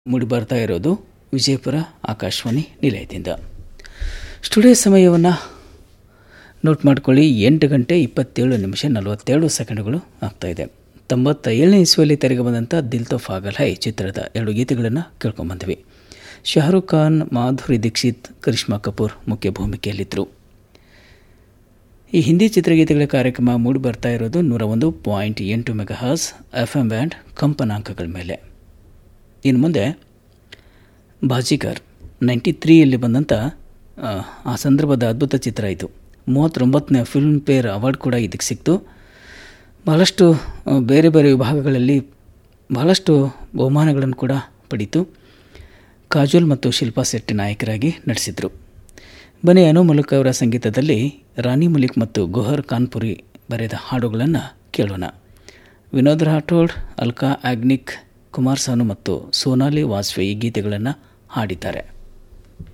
ಮೂಡಿಬರ್ತಾ ಇರೋದು ವಿಜಯಪುರ ಆಕಾಶವಾಣಿ ನಿಲಯದಿಂದ ಸ್ಟುಡಿಯೋ ಸಮಯವನ್ನು ನೋಟ್ ಮಾಡ್ಕೊಳ್ಳಿ ಎಂಟು ಗಂಟೆ ಇಪ್ಪತ್ತೇಳು ನಿಮಿಷ ನಲವತ್ತೇಳು ಸೆಕೆಂಡ್ಗಳು ಆಗ್ತಾಯಿದೆ ತೊಂಬತ್ತ ಏಳನೇ ಇಸ್ವಿಯಲ್ಲಿ ತೆರೆಗೆ ಬಂದಂಥ ದಿಲ್ ತೋ ಫಾಗಲ್ ಹೈ ಚಿತ್ರದ ಎರಡು ಗೀತೆಗಳನ್ನು ಕೇಳ್ಕೊಂಬಂದ್ವಿ ಶಾರುಖ್ ಖಾನ್ ಮಾಧುರಿ ದೀಕ್ಷಿತ್ ಕರಿಷ್ಮಾ ಕಪೂರ್ ಮುಖ್ಯ ಭೂಮಿಕೆಯಲ್ಲಿದ್ದರು ಈ ಹಿಂದಿ ಚಿತ್ರಗೀತೆಗಳ ಕಾರ್ಯಕ್ರಮ ಮೂಡಿ ಬರ್ತಾ ಇರೋದು ನೂರ ಒಂದು ಪಾಯಿಂಟ್ ಎಂಟು ಮೆಗಾಹಾಸ್ ಎಫ್ ಎಂ ಬ್ಯಾಂಡ್ ಕಂಪನಾಂಕಗಳ ಮೇಲೆ ಇನ್ನು ಮುಂದೆ ಬಾಜಿಗರ್ ನೈಂಟಿ ತ್ರೀಯಲ್ಲಿ ಬಂದಂಥ ಆ, ಆ ಸಂದರ್ಭದ ಅದ್ಭುತ ಚಿತ್ರ ಇದು ಮೂವತ್ತೊಂಬತ್ತನೇ ಫಿಲ್ಮ್ ಫೇರ್ ಅವಾರ್ಡ್ ಕೂಡ ಇದಕ್ಕೆ ಸಿಕ್ತು ಬಹಳಷ್ಟು ಆ, ಬೇರೆ ಬೇರೆ ವಿಭಾಗಗಳಲ್ಲಿ ಬಹಳಷ್ಟು ಬಹುಮಾನಗಳನ್ನು ಕೂಡ ಪಡೀತು ಕಾಜೋಲ್ ಮತ್ತು ಶಿಲ್ಪಾ ಶೆಟ್ಟಿ ನಾಯಕರಾಗಿ ನಟಿಸಿದರು ಬನ್ನಿ ಅನು ಮಲಿಕ್ ಅವರ ಸಂಗೀತದಲ್ಲಿ ರಾಣಿ ಮಲಿಕ್ ಮತ್ತು ಗೊಹರ್ ಕಾನ್ಪುರಿ ಬರೆದ ಹಾಡುಗಳನ್ನು ಕೇಳೋಣ ವಿನೋದ್ ರಾಠೋಡ್ ಅಲ್ಕಾ ಆಗ್ನಿಕ್ ಕುಮಾರ್ ಸಾನು ಮತ್ತು ಸೋನಾಲಿ ವಾಜ್ಪೇಯಿ ಗೀತೆಗಳನ್ನು ಹಾಡಿದ್ದಾರೆ